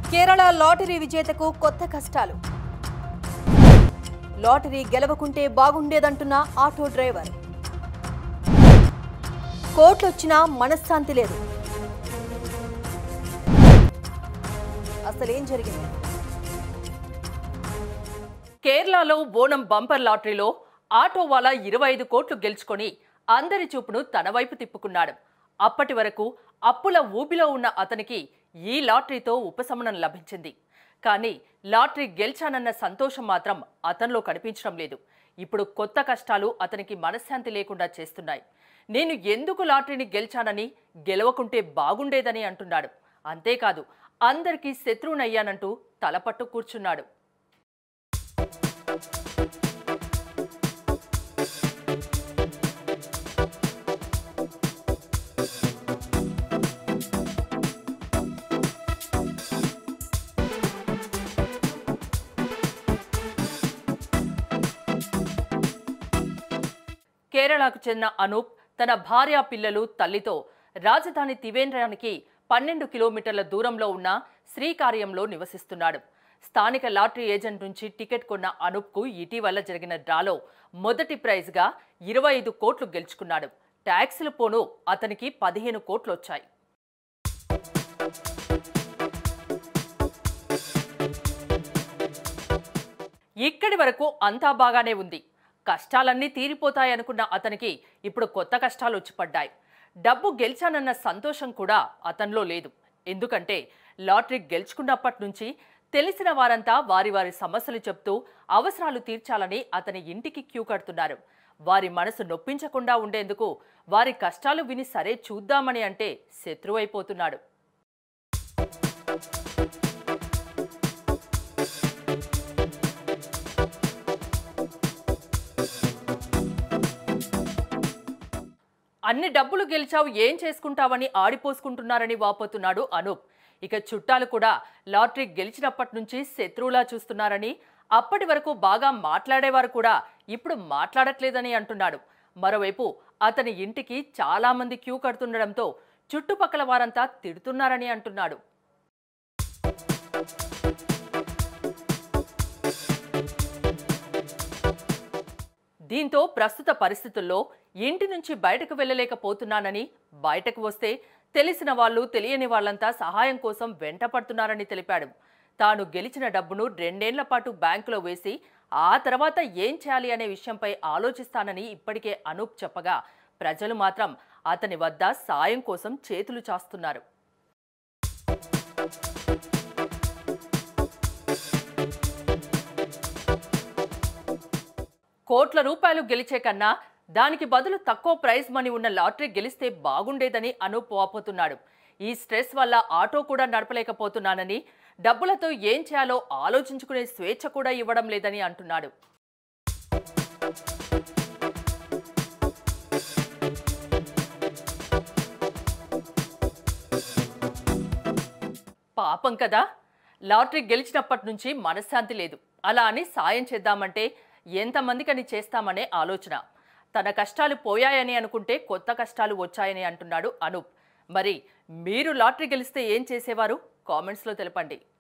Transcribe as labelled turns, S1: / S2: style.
S1: Kerala lottery విజేతకు కొత్త కష్టాలు లాటరీ గెలవకుంటే బాగుండేదంటున్న ఆటో డ్రైవర్ కోట్లొచ్చినా మనశ్శాంతి లేదు అసలేం జరిగింది
S2: కేరళలో ఓణం బంపర్ లాటరీలో ఆటో వాలా ఇరవై ఐదు కోట్లు గెలుచుకొని అందరి చూపును తన వైపు తిప్పుకున్నాడు అప్పటి వరకు అప్పుల ఊబిలో ఉన్న అతనికి ఈ లాటరీతో ఉపశమనం లభించింది కానీ లాటరీ గెలిచానన్న సంతోషం మాత్రం అతనిలో కనిపించడం లేదు ఇప్పుడు కొత్త కష్టాలు అతనికి మనశ్శాంతి లేకుండా చేస్తున్నాయి నేను ఎందుకు లాటరీని గెలిచానని గెలవకుంటే బాగుండేదని అంటున్నాడు అంతేకాదు అందరికీ శత్రువునయ్యానంటూ తలపట్టు కూర్చున్నాడు కేరళకు చెందిన అనూప్ తన భార్య పిల్లలు తల్లితో రాజధాని త్రివేంద్రానికి పన్నెండు కిలోమీటర్ల దూరంలో ఉన్న శ్రీకార్యంలో నివసిస్తున్నాడు స్థానిక లాటరీ ఏజెంట్ నుంచి టికెట్ కొన్న అనూప్కు ఇటీవల జరిగిన డ్రాలో మొదటి ప్రైజ్గా ఇరవై ఐదు కోట్లు గెలుచుకున్నాడు ట్యాక్సులు పోను అతనికి పదిహేను కోట్లు వచ్చాయి ఇక్కడి వరకు అంతా బాగానే ఉంది కష్టాలన్నీ తీరిపోతాయనుకున్న అతనికి ఇప్పుడు కొత్త కష్టాలు వచ్చి పడ్డాయి డబ్బు గెలిచానన్న సంతోషం కూడా అతనిలో లేదు ఎందుకంటే లాటరీ గెలుచుకున్నప్పటి నుంచి తెలిసిన వారంతా వారి వారి సమస్యలు చెప్తూ అవసరాలు తీర్చాలని అతని ఇంటికి క్యూ కడుతున్నారు వారి మనసు నొప్పించకుండా ఉండేందుకు వారి కష్టాలు విని సరే చూద్దామని అంటే శత్రువైపోతున్నాడు అన్ని డబ్బులు గెలిచావు ఏం చేసుకుంటావని ఆడిపోసుకుంటున్నారని వాపోతున్నాడు అనూప్ ఇక చుట్టాలు కూడా లాటరీ గెలిచినప్పటి నుంచి శత్రువులా చూస్తున్నారని అప్పటి వరకు బాగా మాట్లాడేవారు కూడా ఇప్పుడు మాట్లాడట్లేదని అంటున్నాడు మరోవైపు అతని ఇంటికి చాలా మంది క్యూ కడుతుండడంతో చుట్టుపక్కల వారంతా తిడుతున్నారని అంటున్నాడు దీంతో ప్రస్తుత పరిస్థితుల్లో ఇంటి నుంచి బయటకు వెళ్ళలేకపోతున్నానని బయటకు వస్తే తెలిసిన వాళ్ళు తెలియని వాళ్ళంతా సహాయం కోసం వెంట పడుతున్నారని తెలిపాడు తాను గెలిచిన డబ్బును రెండేళ్ల పాటు బ్యాంకులో వేసి ఆ తర్వాత ఏం చేయాలి అనే విషయంపై ఆలోచిస్తానని ఇప్పటికే అనూప్ చెప్పగా ప్రజలు మాత్రం అతని వద్ద సాయం కోసం చేతులు చాస్తున్నారు కోట్ల రూపాయలు గెలిచే కన్నా దానికి బదులు తక్కువ ప్రైజ్ మనీ ఉన్న లాటరీ గెలిస్తే బాగుండేదని అనూప్ వాపోతున్నాడు ఈ స్ట్రెస్ వల్ల ఆటో కూడా నడపలేకపోతున్నానని డబ్బులతో ఏం చేయాలో ఆలోచించుకునే స్వేచ్ఛ కూడా ఇవ్వడం లేదని అంటున్నాడు పాపం కదా లాటరీ గెలిచినప్పటి నుంచి మనశ్శాంతి లేదు అలా అని సాయం చేద్దామంటే ఎంతమందికని చేస్తామనే ఆలోచన తన కష్టాలు పోయాయని అనుకుంటే కొత్త కష్టాలు వచ్చాయని అంటున్నాడు అనూప్ మరి మీరు లాటరీ గెలిస్తే ఏం చేసేవారు కామెంట్స్లో తెలపండి